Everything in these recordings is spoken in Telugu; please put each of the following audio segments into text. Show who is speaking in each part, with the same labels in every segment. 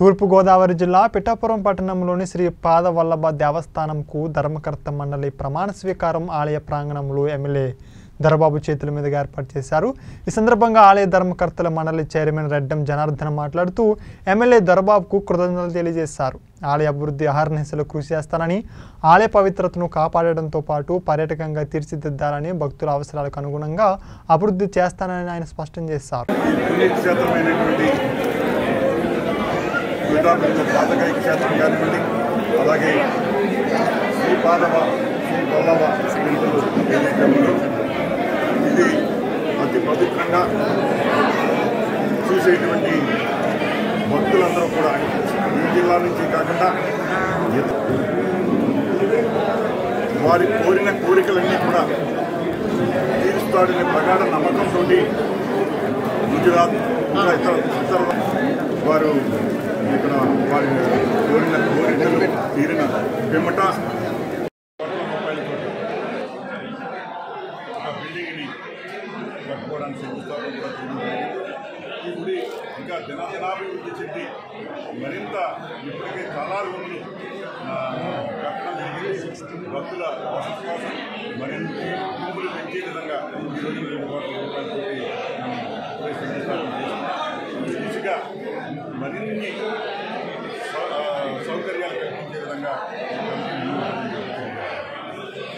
Speaker 1: తూర్పుగోదావరి జిల్లా పిఠాపురం పట్టణంలోని శ్రీ పాదవల్లభ దేవస్థానంకు ధర్మకర్త మండలి ప్రమాణ స్వీకారం ఆలయ ప్రాంగణంలో ఎమ్మెల్యే దొరబాబు చేతుల మీదుగా ఏర్పాటు చేశారు ఈ సందర్భంగా ఆలయ ధర్మకర్తల మండలి చైర్మన్ రెడ్డం జనార్దన్ మాట్లాడుతూ ఎమ్మెల్యే దొరబాబుకు కృతజ్ఞతలు తెలియజేశారు ఆలయ అభివృద్ధి అహర్నిశలు కృషి చేస్తానని ఆలయ పవిత్రతను కాపాడడంతో పాటు పర్యాటకంగా తీర్చిదిద్దాలని భక్తుల అవసరాలకు అనుగుణంగా అభివృద్ధి చేస్తానని ఆయన స్పష్టం చేశారు
Speaker 2: పుణ్యక్షేత్రమైనటువంటి విధానంలో పాతకాయ క్షేత్రం కానివ్వండి అలాగే శ్రీ పాదవ శ్రీ వల్లభ టెంపుల్ ఏదైతే ఉందో ఇది అతి పవిత్రంగా చూసేటువంటి భక్తులందరూ కూడా ఈ జిల్లా నుంచి కాకుండా ఇత- వారి కోరిన కోరికలన్నీ కూడా తీరుస్తాడనే ప్రగాఢ నమ్మకంతో గుజరాత్ ఇంకా ఇతర ఇతర వారు ఇక్కడ వారి కోరిన కోరికలు తీరిన పిమ్మట ఒక బిల్డింగ్ని కట్టుకోవడానికి శంకుస్థాపన కూడా చేయడం జరిగింది. ఈ గుడి ఇంకా దినదినాభివృద్ధి చెంది మరింత ఇప్పటికే చాలా రూములు ఆ, కట్టడం జరిగింది భక్తుల వసతి కోసం మరింత రూములు పెంచే విధంగా ఈరోజు రెండు కోట్ల రూపాయలతోటి మనం ఇప్పుడే శంకుస్థాపన చేస్తున్నాం ఈ దిశగా మరిన్ని సౌ- ఆ, సౌకర్యాలు కల్పించే విధంగా కమిటీ ముందుకు జరుగుతుంది.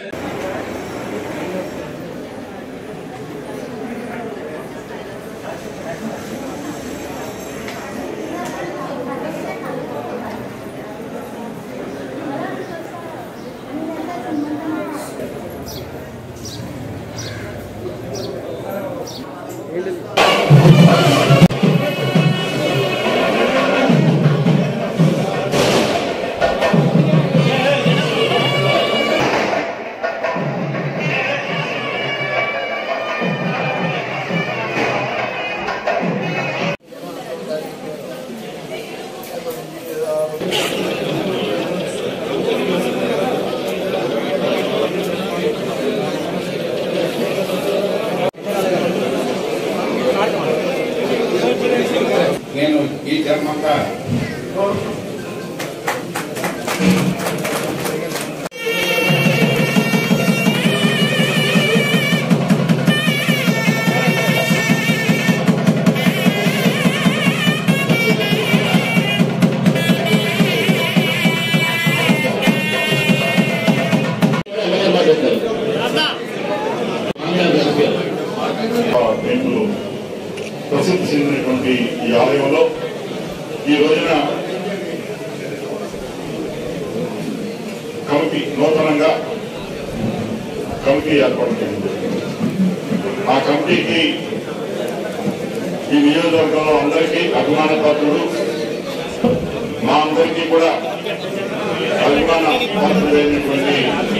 Speaker 3: నేను ఈ ధర్మంగా
Speaker 2: టెంపుల్ ప్రసిద్ధి చెందినటువంటి ఈ ఆలయంలో ఈ రోజున కమిటీ నూతనంగా కమిటీ ఏర్పాటు చేసింది ఆ కమిటీకి ఈ నియోజకవర్గంలో అందరికీ అభిమాన పాత్రుడు మా అందరికీ కూడా అభిమాన పాత్రుడైనటువంటి